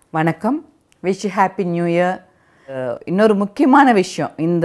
வணக்கம் wish happy new year இன்னொரு முக்கியமான விஷயம் இந்த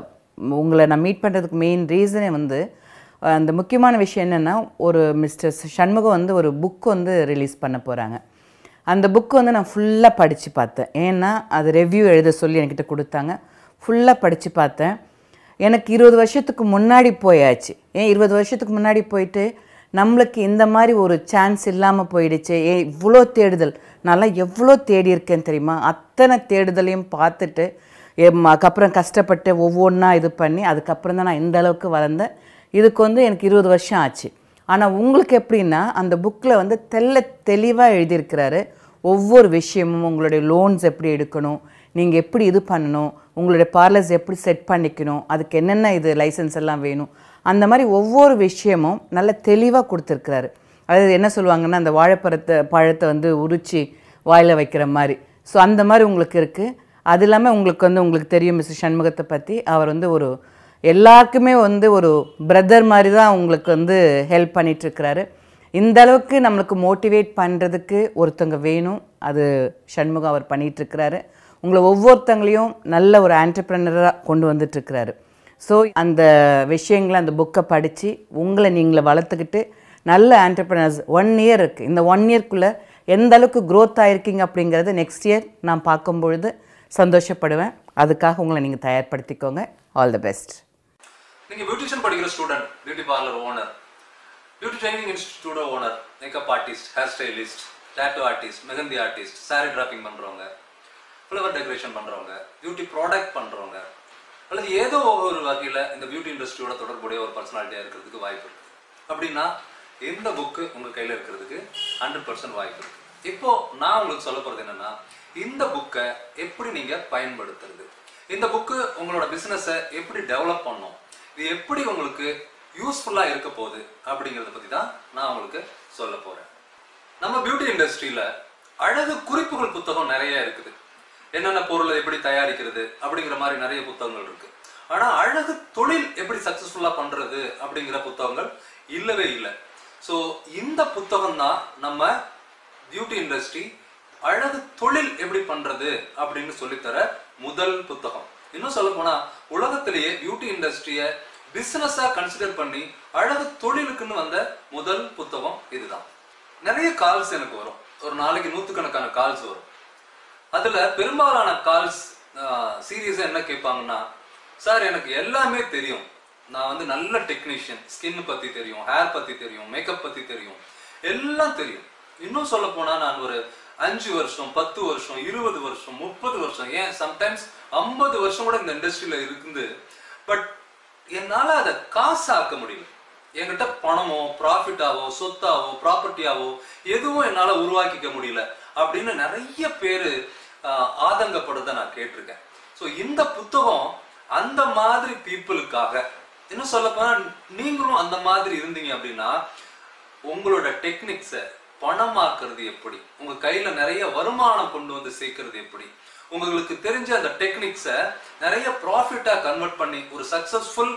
உங்களை நான் மீட் பண்ணுறதுக்கு மெயின் ரீசனே வந்து அஹ், அந்த முக்கியமான விஷயம் என்னென்னா ஒரு மிஸ்டர் சண்முகம் வந்து ஒரு புக் வந்து ரிலீஸ் பண்ண போகிறாங்க அந்த புக் வந்து நான் ஃபுல்லாக படித்து பார்த்தேன் ஏன்னா அது ரெவ்யூ எழுத சொல்லி என்கிட்ட கொடுத்தாங்க ஃபுல்லாக படித்து பார்த்தேன் எனக்கு இருபது வருஷத்துக்கு முன்னாடி போயாச்சு ஏன் இருபது வருஷத்துக்கு முன்னாடி போயிட்டு நம்மளுக்கு இந்த மாதிரி ஒரு சான்ஸ் இல்லாமல் போயிடுச்சு ஏன் இவ்வளோ தேடுதல் நான்லாம் எவ்வளோ தேடி இருக்கேன் தெரியுமா அத்தனை தேடுதலையும் பார்த்துட்டு எம் அதுக்கப்புறம் கஷ்டப்பட்டு ஒவ்வொன்றா இது பண்ணி அதுக்கப்புறம் தான் நான் இந்த அளவுக்கு வளர்ந்தேன் இதுக்கு வந்து எனக்கு இருபது வருஷம் ஆச்சு ஆனால் உங்களுக்கு எப்படின்னா அந்த புக்கில் வந்து தெள்ள தெளிவாக எழுதியிருக்கிறாரு ஒவ்வொரு விஷயமும் உங்களுடைய லோன்ஸ் எப்படி எடுக்கணும் நீங்கள் எப்படி இது பண்ணணும் உங்களுடைய பார்லர்ஸ் எப்படி செட் பண்ணிக்கணும் அதுக்கு என்னென்ன இது லைசன்ஸ் எல்லாம் வேணும் அந்த மாதிரி ஒவ்வொரு விஷயமும் நல்ல தெளிவாக கொடுத்துருக்கிறாரு அதாவது என்ன சொல்லுவாங்கன்னா அந்த வாழைப்பழத்தை பழத்தை வந்து உரிச்சு வாயில் வைக்கிற மாதிரி ஸோ அந்த மாதிரி உங்களுக்கு இருக்குது அது இல்லாமல் உங்களுக்கு வந்து உங்களுக்கு தெரியும் மிஸ்டர் சண்முகத்தை பற்றி அவர் வந்து ஒரு எல்லாருக்குமே வந்து ஒரு பிரதர் மாதிரி தான் உங்களுக்கு வந்து ஹெல்ப் பண்ணிகிட்ருக்கிறாரு இந்த அளவுக்கு நம்மளுக்கு மோட்டிவேட் பண்ணுறதுக்கு ஒருத்தங்க வேணும் அது சண்முகம் அவர் பண்ணிகிட்ருக்கிறாரு உங்களை ஒவ்வொருத்தங்களையும் நல்ல ஒரு ஆண்டர்பிரனராக கொண்டு வந்துட்டுருக்கிறாரு ஸோ அந்த விஷயங்களை அந்த புக்கை படித்து உங்களை நீங்களே வளர்த்துக்கிட்டு நல்ல ஆண்டர்பிரனர்ஸ் ஒன் இயர் இருக்குது இந்த ஒன் இயர்க்குள்ளே எந்த அளவுக்கு க்ரோத் ஆயிருக்கீங்க அப்படிங்கிறது நெக்ஸ்ட் இயர் நான் பார்க்கும் பொழுது சந்தோஷப்படுவேன் அதுக்காக உங்களை நீங்கள் தயார்படுத்திக்கோங்க ஆல் தி பெஸ்ட் நீங்க பியூட்டிஷியன் படிக்கிற student beauty parlour owner beauty training institute owner makeup artist hair stylist tattoo artist mehndi artist sari draping பண்றவங்க ஃப்ளவர் டெக்கரேஷன் பண்றவங்க பியூட்டி ப்ராடக்ட் பண்றவங்க அல்லது ஏதோ ஒரு வகையில இந்த பியூட்டி இண்டஸ்ட்ரியோட தொடர்புடைய ஒரு பர்சனாலிட்டியா இருக்கிறதுக்கு வாய்ப்பு இருக்கு அப்படின்னா இந்த புக்கு உங்க கையில இருக்கிறதுக்கு ஹண்ட்ரட் பர்சன்ட் வாய்ப்பு இருக்கு இப்போ நான் உங்களுக்கு சொல்ல போறது என்னன்னா இந்த புக்கை எப்படி நீங்க பயன்படுத்துறது இந்த புக்கு உங்களோட பிசினஸை எப்படி டெவலப் பண்ணும் இது எப்படி உங்களுக்கு யூஸ்ஃபுல்லா இருக்க போகுது அப்படிங்கறத பத்தி தான் நான் உங்களுக்கு சொல்ல போறேன் நம்ம பியூட்டி இண்டஸ்ட்ரியில அழகு குறிப்புகள் புத்தகம் நிறைய இருக்குது என்னென்ன பொருளை எப்படி தயாரிக்கிறது அப்படிங்கிற மாதிரி நிறைய புத்தகங்கள் இருக்கு ஆனா அழகு தொழில் எப்படி சக்சஸ்ஃபுல்லா பண்றது அப்படிங்கிற புத்தகங்கள் இல்லவே இல்லை சோ இந்த புத்தகம் தான் நம்ம பியூட்டி இண்டஸ்ட்ரி அழகு தொழில் எப்படி பண்றது அப்படின்னு சொல்லித்தர முதல் புத்தகம் இன்னும் சொல்ல போனா உலகத்திலேயே பியூட்டி இண்டஸ்ட்ரிய பிசினஸா கன்சிடர் பண்ணி அழகு தொழிலுக்குன்னு வந்த முதல் புத்தகம் இதுதான் நிறைய கால்ஸ் எனக்கு வரும் ஒரு நாளைக்கு நூத்துக்கணக்கான கால்ஸ் வரும் அதுல பெரும்பாலான கால்ஸ் சீரியஸா என்ன கேட்பாங்கன்னா சார் எனக்கு எல்லாமே தெரியும் நான் வந்து நல்ல டெக்னீஷியன் ஸ்கின் பத்தி தெரியும் ஹேர் பத்தி தெரியும் மேக்கப் பத்தி தெரியும் எல்லாம் தெரியும் இன்னும் சொல்ல போனா நான் ஒரு அஞ்சு வருஷம் பத்து வருஷம் இருபது வருஷம் முப்பது வருஷம் ஏன் சம்டைம்ஸ் ஐம்பது வருஷம் கூட இந்த இண்டஸ்ட்ரியில இருக்குது பட் என்னால அதை காசாக்க முடியல என்கிட்ட பணமோ ப்ராஃபிட்டாவோ சொத்தாவோ ப்ராப்பர்ட்டியாவோ எதுவும் என்னால உருவாக்கிக்க முடியல அப்படின்னு நிறைய பேரு ஆஹ், ஆதங்கப்படுறத நான் கேட்டிருக்கேன் ஸோ இந்த புத்தகம் அந்த மாதிரி பீப்புளுக்காக இன்னும் சொல்ல போனா நீங்களும் அந்த மாதிரி இருந்தீங்க அப்படின்னா உங்களோட டெக்னிக்ஸை பணமாக்குறது எப்படி உங்க கையில நிறைய வருமானம் கொண்டு வந்து சேர்க்கறது எப்படி உங்களுக்கு தெரிஞ்ச அந்த டெக்னிக்ஸை நிறைய ப்ராஃபிட்டா கன்வெர்ட் பண்ணி ஒரு சக்சஸ்ஃபுல்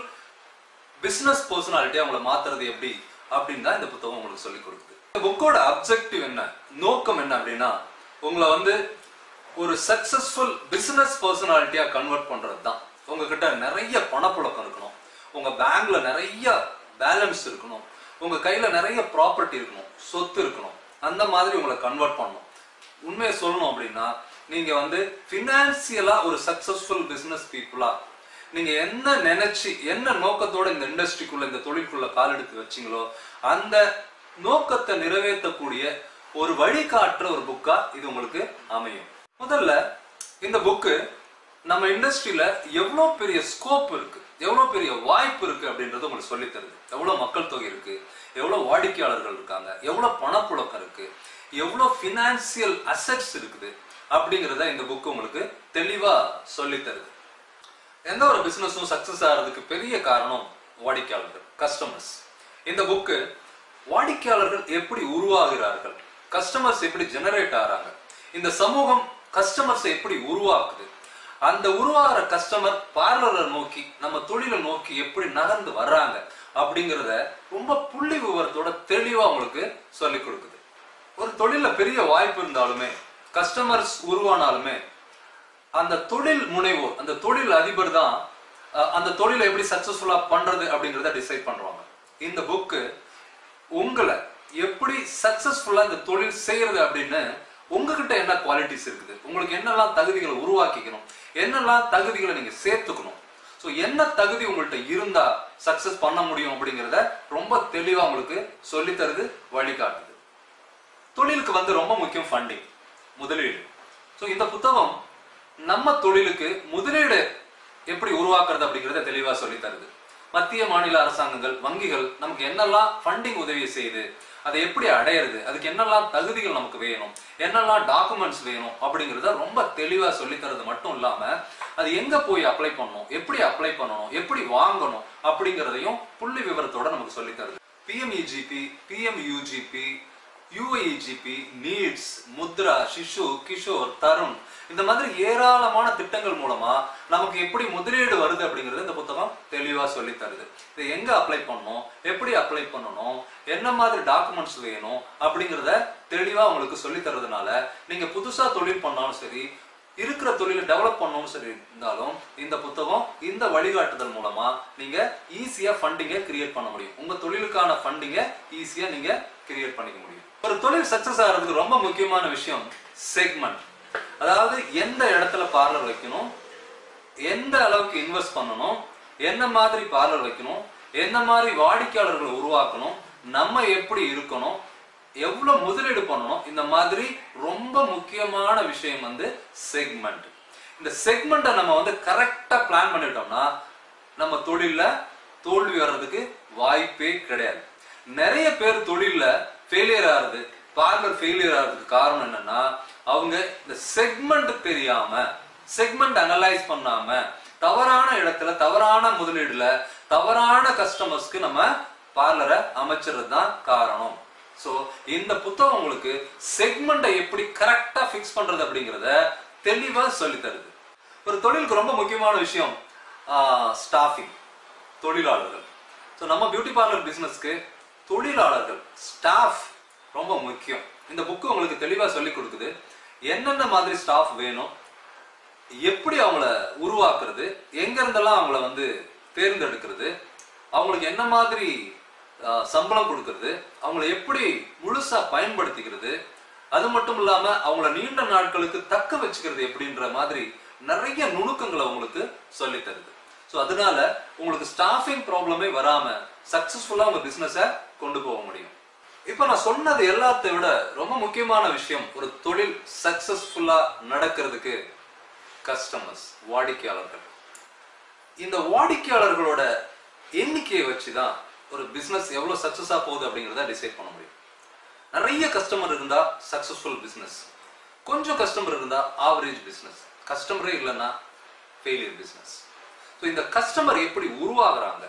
பிசினஸ் பர்சனாலிட்டியா உங்களை மாத்துறது எப்படி அப்படின்னு தான் இந்த புத்தகம் உங்களுக்கு சொல்லி கொடுக்குது இந்த புக்கோட அப்ஜெக்டிவ் என்ன நோக்கம் என்ன அப்படின்னா உங்களை வந்து ஒரு சக்சஸ்ஃபுல் பிசினஸ் பர்சனாலிட்டியா கன்வெர்ட் பண்றது தான் உங்ககிட்ட நிறைய பணப்புழக்கம் இருக்கணும் உங்க பேங்க்ல நிறைய பேலன்ஸ் இருக்கணும் உங்க கையில நிறைய ப்ராப்பர்ட்டி இருக்கணும் சொத்து இருக்கணும் அந்த மாதிரி உங்களை கன்வெர்ட் பண்ணணும் உண்மையை சொல்லணும் அப்படின்னா நீங்க வந்து பினான்சியலா ஒரு சக்சஸ்ஃபுல் பிசினஸ் பீப்புளா நீங்க என்ன நினைச்சு என்ன நோக்கத்தோட இந்த இண்டஸ்ட்ரிக்குள்ள இந்த தொழிலுக்குள்ள கால் எடுத்து வச்சீங்களோ அந்த நோக்கத்தை நிறைவேற்றக்கூடிய ஒரு வழிகாட்டுற ஒரு புக்கா இது உங்களுக்கு அமையும் முதல்ல இந்த புக்கு நம்ம இண்டஸ்ட்ரியில எவ்வளவு பெரிய ஸ்கோப் இருக்கு எவ்வளவு பெரிய வாய்ப்பு இருக்கு அப்படின்றது உங்களுக்கு சொல்லித் தருது எவ்வளவு மக்கள் தொகை இருக்கு எவ்வளவு வாடிக்கையாளர்கள் இருக்காங்க எவ்வளவு பணப்புழக்கம் இருக்கு எவ்வளவு பினான்சியல் அசெட்ஸ் இருக்குது அப்படிங்கறத இந்த புக் உங்களுக்கு தெளிவா சொல்லித் தருது எந்த ஒரு பிசினஸும் சக்சஸ் ஆகிறதுக்கு பெரிய காரணம் வாடிக்கையாளர்கள் கஸ்டமர்ஸ் இந்த புக்கு வாடிக்கையாளர்கள் எப்படி உருவாகிறார்கள் கஸ்டமர்ஸ் எப்படி ஜெனரேட் ஆறாங்க இந்த சமூகம் கஸ்டமர்ஸ் எப்படி உருவாக்குது அந்த உருவாகிற கஸ்டமர் பார்லரை நோக்கி நம்ம தொழிலை நோக்கி எப்படி நகர்ந்து வர்றாங்க அப்படிங்கறத ரொம்ப புள்ளி விவரத்தோட தெளிவா உங்களுக்கு சொல்லி கொடுக்குது ஒரு தொழில பெரிய வாய்ப்பு இருந்தாலுமே கஸ்டமர்ஸ் உருவானாலுமே அந்த தொழில் முனைவோர் அந்த தொழில் அதிபர் தான் அஹ், அந்த தொழிலை எப்படி சக்சஸ்ஃபுல்லா பண்றது அப்படிங்கறத டிசைட் பண்றாங்க இந்த புக்கு உங்களை எப்படி சக்சஸ்ஃபுல்லா இந்த தொழில் செய்யறது அப்படின்னு உங்ககிட்ட என்ன குவாலிட்டிஸ் இருக்குது உங்களுக்கு என்னெல்லாம் தகுதிகளை உருவாக்கிக்கணும் என்னெல்லாம் தகுதிகளை நீங்க சேர்த்துக்கணும் ஸோ என்ன தகுதி உங்கள்கிட்ட இருந்தா சக்சஸ் பண்ண முடியும் அப்படிங்கிறத ரொம்ப தெளிவா உங்களுக்கு சொல்லித் தருது வழிகாட்டுது தொழிலுக்கு வந்து ரொம்ப முக்கியம் ஃபண்டிங் முதலீடு ஸோ இந்த புத்தகம் நம்ம தொழிலுக்கு முதலீடு எப்படி உருவாக்குறது அப்படிங்கறத தெளிவா சொல்லி தருது மத்திய மாநில அரசாங்கங்கள் வங்கிகள் நமக்கு என்னெல்லாம் ஃபண்டிங் உதவி செய்யுது அதை எப்படி அடையிறது அதுக்கு என்னெல்லாம் தகுதிகள் நமக்கு வேணும் என்னெல்லாம் டாக்குமெண்ட்ஸ் வேணும் அப்படிங்கறத ரொம்ப தெளிவா சொல்லி தரது மட்டும் இல்லாம அது எங்க போய் அப்ளை பண்ணணும் எப்படி அப்ளை பண்ணணும் எப்படி வாங்கணும் அப்படிங்கறதையும் புள்ளி விவரத்தோட நமக்கு சொல்லி தருது PMEGP PMUGP UIGP NEEDS Mudra Shishu Kishore Tarun இந்த மாதிரி ஏராளமான திட்டங்கள் மூலமா நமக்கு எப்படி முதலீடு வருது அப்படிங்கறது இந்த புத்தகம் தெளிவா சொல்லி தருது இதை எங்க அப்ளை பண்ணணும் எப்படி அப்ளை பண்ணணும் என்ன மாதிரி டாக்குமெண்ட்ஸ் வேணும் அப்படிங்கறத தெளிவா உங்களுக்கு சொல்லி தரதுனால நீங்க புதுசா தொழில் பண்ணாலும் சரி இருக்கிற தொழிலை டெவலப் பண்ணணும் சரி இருந்தாலும் இந்த புத்தகம் இந்த வழிகாட்டுதல் மூலமா நீங்க ஈஸியா ஃபண்டிங்கை கிரியேட் பண்ண முடியும் உங்க தொழிலுக்கான ஃபண்டிங்கை ஈஸியா நீங்க கிரியேட் பண்ணிக்க முடியும் ஒரு தொழில் சக்சஸ் ஆகிறதுக்கு ரொம்ப முக்கியமான விஷயம் செக்மெண்ட் அதாவது எந்த இடத்துல பார்லர் வைக்கணும் எந்த அளவுக்கு இன்வெஸ்ட் பண்ணணும் என்ன மாதிரி பார்லர் வைக்கணும் என்ன மாதிரி வாடிக்கையாளர்களை உருவாக்கணும் நம்ம எப்படி இருக்கணும் எவ்வளவு முதலீடு பண்ணணும் இந்த மாதிரி ரொம்ப முக்கியமான விஷயம் வந்து செக்மெண்ட் இந்த செக்மெண்ட்டை நம்ம வந்து கரெக்டா பிளான் பண்ணிட்டோம்னா நம்ம தொழில்ல தோல்வி வர்றதுக்கு வாய்ப்பே கிடையாது நிறைய பேர் தொழில்ல ஃபெயிலியர் ஆகுது பார்லர் ஃபெயிலியர் ஆகிறதுக்கு காரணம் என்னன்னா அவங்க இந்த செக்மெண்ட் தெரியாம செக்மெண்ட் அனலைஸ் பண்ணாம தவறான இடத்துல தவறான முதலீடுல தவறான கஸ்டமர்ஸ்க்கு நம்ம பார்லரை அமைச்சிறது தான் காரணம் சோ இந்த புத்தகம் உங்களுக்கு செக்மெண்ட்டை எப்படி கரெக்டா ஃபிக்ஸ் பண்றது அப்படிங்கறத தெளிவா சொல்லி தருது ஒரு தொழிலுக்கு ரொம்ப முக்கியமான விஷயம் ஸ்டாஃபிங் தொழிலாளர்கள் ஸோ நம்ம பியூட்டி பார்லர் பிசினஸ்க்கு தொழிலாளர்கள் ஸ்டாஃப் ரொம்ப முக்கியம் இந்த புக்கு உங்களுக்கு தெளிவா சொல்லி கொடுக்குது என்னென்ன மாதிரி ஸ்டாஃப் வேணும் எப்படி அவங்கள உருவாக்குறது எங்க இருந்தெல்லாம் அவங்கள வந்து தேர்ந்தெடுக்கிறது அவங்களுக்கு என்ன மாதிரி ஆஹ், சம்பளம் கொடுக்கறது அவங்கள எப்படி முழுசா பயன்படுத்திக்கிறது அது மட்டும் இல்லாம அவங்கள நீண்ட நாட்களுக்கு தக்க வச்சுக்கிறது எப்படின்ற மாதிரி நிறைய நுணுக்கங்களை உங்களுக்கு சொல்லி தருது ஸோ அதனால உங்களுக்கு ஸ்டாஃபிங் ப்ராப்ளமே வராம சக்சஸ்ஃபுல்லா உங்க பிசினஸை கொண்டு போக முடியும் இப்போ நான் சொன்னது எல்லாத்தை விட ரொம்ப முக்கியமான விஷயம் ஒரு தொழில் சக்சஸ்ஃபுல்லா நடக்கிறதுக்கு கஸ்டமர்ஸ் வாடிக்கையாளர்கள் இந்த வாடிக்கையாளர்களோட எண்ணிக்கையை வச்சு தான் ஒரு பிசினஸ் எவ்வளவு சக்சஸா போகுது அப்படிங்கிறத டிசைட் பண்ண முடியும் நிறைய கஸ்டமர் இருந்தா சக்சஸ்ஃபுல் பிசினஸ் கொஞ்சம் கஸ்டமர் இருந்தா ஆவரேஜ் பிசினஸ் கஸ்டமரே இல்லைன்னா ஃபெயிலியர் பிசினஸ் ஸோ இந்த கஸ்டமர் எப்படி உருவாகுறாங்க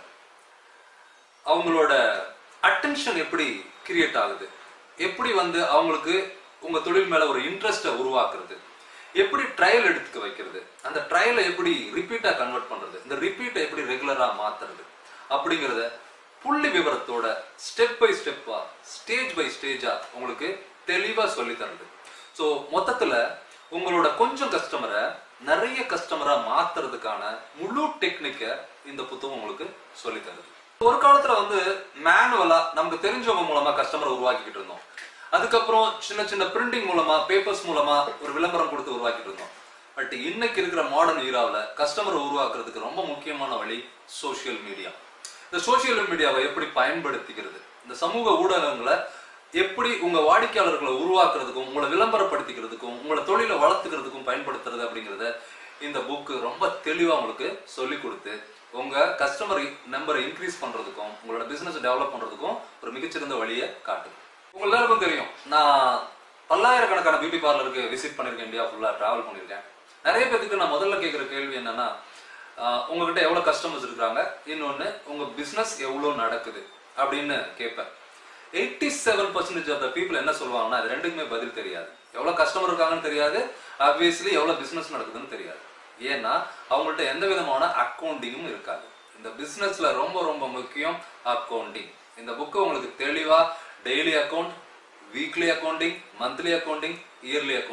அவங்களோட அட்டென்ஷன் எப்படி கிரியேட் ஆகுது எப்படி வந்து அவங்களுக்கு உங்க தொழில் மேல ஒரு இன்ட்ரெஸ்ட்டை உருவாக்குறது எப்படி ட்ரையல் எடுத்துக்க வைக்கிறது அந்த ட்ரையலை எப்படி ரிப்பீட்டா கன்வெர்ட் பண்றது இந்த ரிப்பீட்டை எப்படி ரெகுலரா மாத்துறது அப்படிங்கறத புள்ளி விவரத்தோட ஸ்டெப் பை ஸ்டெப்பா ஸ்டேஜ் பை ஸ்டேஜா உங்களுக்கு தெளிவா சொல்லி தருது ஸோ மொத்தத்துல உங்களோட கொஞ்சம் கஸ்டமரை நிறைய கஸ்டமரா மாத்துறதுக்கான முழு டெக்னிக்கை இந்த புத்தகம் உங்களுக்கு சொல்லி தருது ஒரு காலத்துல வந்து மேனுவலா நமக்கு தெரிஞ்சவங்க மூலமா கஸ்டமரை உருவாக்கிட்டு இருந்தோம் அதுக்கப்புறம் சின்ன சின்ன பிரிண்டிங் மூலமா பேப்பர்ஸ் மூலமா ஒரு விளம்பரம் கொடுத்து உருவாக்கிட்டு இருந்தோம் பட் இன்னைக்கு இருக்கிற மாடர்ன் ஈராவில் கஸ்டமரை உருவாக்குறதுக்கு ரொம்ப முக்கியமான வழி சோஷியல் மீடியா இந்த சோஷியல் மீடியாவை எப்படி பயன்படுத்திக்கிறது இந்த சமூக ஊடகங்களை எப்படி உங்க வாடிக்கையாளர்களை உருவாக்குறதுக்கும் உங்களை விளம்பரப்படுத்திக்கிறதுக்கும் உங்களை தொழிலை வளர்த்துக்கிறதுக்கும் பயன்படுத்துறது அப்படிங்கறத இந்த புக்கு ரொம்ப தெளிவா உங்களுக்கு சொல்லி கொடுத்து உங்க கஸ்டமர் நம்பரை இன்க்ரீஸ் பண்றதுக்கும் உங்களோட பிசினஸ் டெவலப் பண்றதுக்கும் ஒரு மிகச்சிறந்த வழியை காட்டுது உங்க எல்லாருக்கும் தெரியும் நான் பல்லாயிரக்கணக்கான பியூட்டி பார்லருக்கு விசிட் பண்ணிருக்கேன் இந்தியா ஃபுல்லா டிராவல் பண்ணிருக்கேன் நிறைய பேருக்கு நான் முதல்ல கேட்குற கேள்வி என்னன்னா ஆஹ் உங்ககிட்ட எவ்வளவு கஸ்டமர்ஸ் இருக்காங்க இன்னொன்னு உங்க பிசினஸ் எவ்வளவு நடக்குது அப்படின்னு கேட்பேன் eighty seven percentage of the people என்ன சொல்லுவாங்கன்னா அது ரெண்டுக்குமே பதில் தெரியாது எவ்வளவு கஸ்டமர் இருக்காங்கன்னு தெரியாது ஆப்வியஸ்லி எவ்வளவு பிசினஸ் நடக்குதுன்னு தெரியாது ஏன்னா அவங்கள்ட்ட எந்த விதமான அக்கௌண்டிங்கும் இருக்காது இந்த பிசினஸ்ல ரொம்ப ரொம்ப முக்கியம் அக்கௌண்டிங் இந்த புக்கு உங்களுக்கு தெளிவா daily account weekly accounting monthly accounting yearly accounting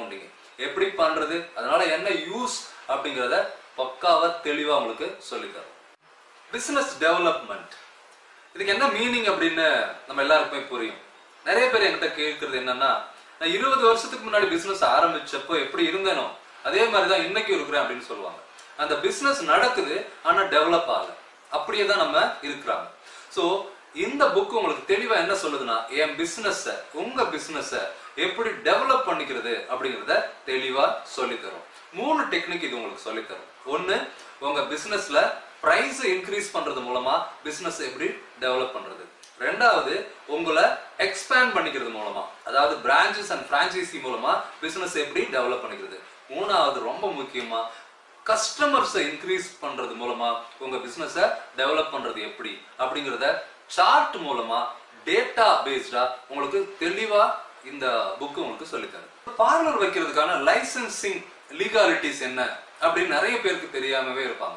எப்படி பண்றது அதனால என்ன யூஸ் அப்படிங்கிறத பக்காவா தெளிவா உங்களுக்கு சொல்லித் தரும் பிசினஸ் டெவலப்மெண்ட் இதுக்கு என்ன மீனிங் அப்படின்னு நம்ம எல்லாருக்குமே புரியும் நிறைய பேர் என்கிட்ட கேட்கறது என்னன்னா நான் இருபது வருஷத்துக்கு முன்னாடி பிசினஸ் ஆரம்பிச்சப்போ எப்படி இருந்தேனோ அதே மாதிரி தான் இன்னைக்கு இருக்கிறேன் அப்படின்னு சொல்லுவாங்க அந்த பிசினஸ் நடக்குது ஆனா டெவலப் ஆகல அப்படியே தான் நம்ம இருக்கிறாங்க ஸோ இந்த புக் உங்களுக்கு தெளிவா என்ன சொல்லுதுன்னா என் பிசினஸ உங்க பிசினஸ எப்படி டெவலப் பண்ணிக்கிறது அப்படிங்கறத தெளிவா சொல்லித் தரும் மூணு டெக்னிக் இது உங்களுக்கு சொல்லித் தரும் ஒன்னு உங்க பிசினஸ்ல பிரைஸ் இன்க்ரீஸ் பண்றது மூலமா பிசினஸ் எப்படி டெவலப் பண்றது ரெண்டாவது உங்களை எக்ஸ்பேண்ட் பண்ணிக்கிறது மூலமா அதாவது பிரான்ச்சஸ் அண்ட் பிரான்ச்சைசி மூலமா பிசினஸ் எப்படி டெவலப் பண்ணிக்கிறது மூணாவது ரொம்ப முக்கியமா கஸ்டமர்ஸை இன்க்ரீஸ் பண்றது மூலமா உங்க பிசினஸ டெவலப் பண்றது எப்படி அப்படிங்கறத சார்ட் மூலமா டேட்டா பேஸ்டா உங்களுக்கு தெளிவா இந்த புக் உங்களுக்கு சொல்லித்தரும் பார்லர் வைக்கிறதுக்கான லைசன்சிங் லீகாலிட்டிஸ் என்ன அப்படின்னு நிறைய பேருக்கு தெரியாமவே இருப்பாங்க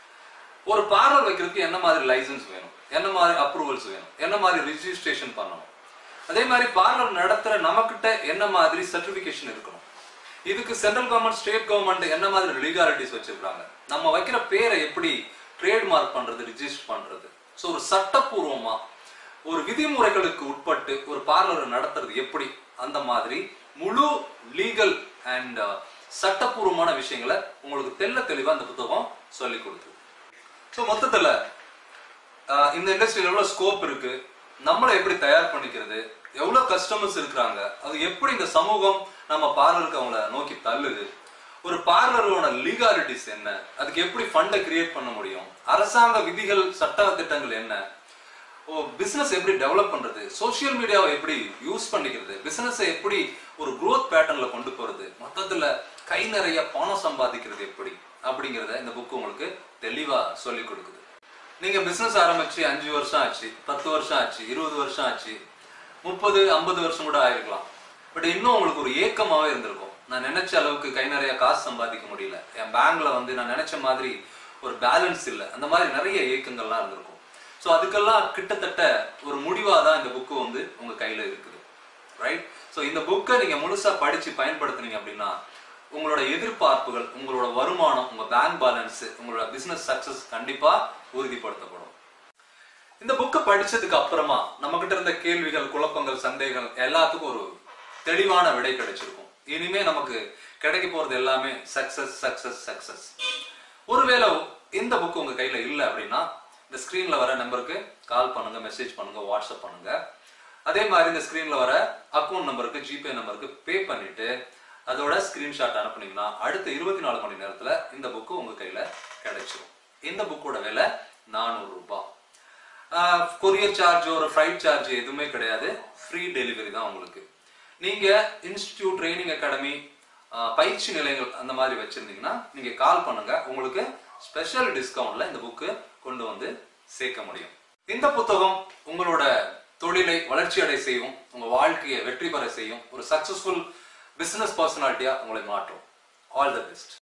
ஒரு பார்லர் வைக்கிறதுக்கு என்ன மாதிரி லைசன்ஸ் வேணும் என்ன மாதிரி அப்ரூவல்ஸ் வேணும் என்ன மாதிரி ரிஜிஸ்ட்ரேஷன் பண்ணணும் அதே மாதிரி பார்லர் நடத்துற நமக்கிட்ட என்ன மாதிரி சர்டிபிகேஷன் இருக்கணும் இதுக்கு சென்ட்ரல் கவர்மெண்ட் ஸ்டேட் கவர்மெண்ட் என்ன மாதிரி லீகாலிட்டிஸ் வச்சிருக்காங்க நம்ம வைக்கிற பேரை எப்படி ட்ரேட்மார்க் பண்றது ரிஜிஸ்டர் பண்றது ஸோ ஒரு சட்டப்பூர்வமா ஒரு விதிமுறைகளுக்கு உட்பட்டு ஒரு பார்லர் நடத்துறது எப்படி அந்த மாதிரி முழு லீகல் அண்ட் சட்டப்பூர்வமான விஷயங்களை உங்களுக்கு தெள்ள தெளிவா அந்த புத்தகம் சொல்லி கொடுத்துரு ஸோ மொத்தத்துல ஆஹ் இந்த இண்டஸ்ட்ரியில் எவ்வளோ ஸ்கோப் இருக்கு நம்மளை எப்படி தயார் பண்ணிக்கிறது எவ்வளோ கஸ்டமர்ஸ் இருக்கிறாங்க அது எப்படி இந்த சமூகம் நம்ம பார்லருக்கு அவங்கள நோக்கி தள்ளுது ஒரு பார்லரோட லீகாலிட்டிஸ் என்ன அதுக்கு எப்படி ஃபண்டை கிரியேட் பண்ண முடியும் அரசாங்க விதிகள் சட்ட திட்டங்கள் என்ன ஓ பிசினஸ் எப்படி டெவலப் பண்றது சோஷியல் மீடியாவை எப்படி யூஸ் பண்ணிக்கிறது பிசினஸை எப்படி ஒரு growth பேட்டர்ன்ல கொண்டு போறது மொத்தத்துல கை நிறைய பணம் சம்பாதிக்கிறது எப்படி அப்படிங்கறத இந்த புக் உங்களுக்கு தெளிவா சொல்லி கொடுக்குது நீங்க பிசினஸ் ஆரம்பிச்சு அஞ்சு வருஷம் ஆச்சு பத்து வருஷம் ஆச்சு இருபது வருஷம் ஆச்சு முப்பது ஐம்பது வருஷம் கூட ஆயிருக்கலாம் பட் இன்னும் உங்களுக்கு ஒரு ஏக்கமாவே இருந்திருக்கும் நான் நினைச்ச அளவுக்கு கை நிறைய காசு சம்பாதிக்க முடியல என் பேங்க்ல வந்து நான் நினைச்ச மாதிரி ஒரு பேலன்ஸ் இல்லை அந்த மாதிரி நிறைய ஏக்கங்கள்லாம் இருந்திருக்கும் ஸோ அதுக்கெல்லாம் கிட்டத்தட்ட ஒரு முடிவாக தான் இந்த புக்கு வந்து உங்க கையில இருக்குது ரைட் ஸோ இந்த புக்கை நீங்க முழுசா படிச்சு பயன்படுத்துனீங்க அப்படின்னா உங்களோட எதிர்பார்ப்புகள் உங்களோட வருமானம் உங்க பேங்க் பேலன்ஸ் உங்களோட பிசினஸ் சக்சஸ் கண்டிப்பா உறுதிப்படுத்தப்படும் இந்த புக்கை படிச்சதுக்கு அப்புறமா நம்ம கிட்ட இருந்த கேள்விகள் குழப்பங்கள் சந்தேகங்கள் எல்லாத்துக்கும் ஒரு தெளிவான விடை கிடைச்சிருக்கும் இனிமே நமக்கு கிடைக்க போறது எல்லாமே சக்சஸ் சக்சஸ் சக்சஸ் ஒருவேளை இந்த புக் உங்க கையில இல்லை அப்படின்னா இந்த ஸ்கிரீன்ல வர நம்பருக்கு கால் பண்ணுங்க மெசேஜ் பண்ணுங்க வாட்ஸ்அப் பண்ணுங்க அதே மாதிரி இந்த ஸ்கிரீன்ல வர அக்கௌண்ட் நம்பருக்கு ஜிபே நம்பருக்கு பே பண்ணிட்டு அதோட ஸ்கிரீன்ஷாட் அனுப்புனீங்கன்னா அடுத்த இருபத்தி நாலு மணி நேரத்துல இந்த புக்கு உங்க கையில கிடைச்சிரும் இந்த புக்கோட விலை நானூறு ரூபாய் கொரியர் சார்ஜ் ஒரு ஃப்ரைட் சார்ஜ் எதுவுமே கிடையாது ஃப்ரீ டெலிவரி தான் உங்களுக்கு நீங்க இன்ஸ்டிடியூட் ட்ரைனிங் அகாடமி பயிற்சி நிலையங்கள் அந்த மாதிரி வச்சிருந்தீங்கன்னா நீங்க கால் பண்ணுங்க உங்களுக்கு ஸ்பெஷல் டிஸ்கவுண்ட்ல இந்த புக்கு கொண்டு வந்து சேர்க்க முடியும் இந்த புத்தகம் உங்களோட தொழிலை வளர்ச்சி அடை செய்யும் உங்க வாழ்க்கையை வெற்றி பெற செய்யும் ஒரு சக்சஸ்ஃபுல் பிசினஸ் பர்சனாலிட்டியா உங்களை மாற்றும் ஆல் தி பெஸ்ட்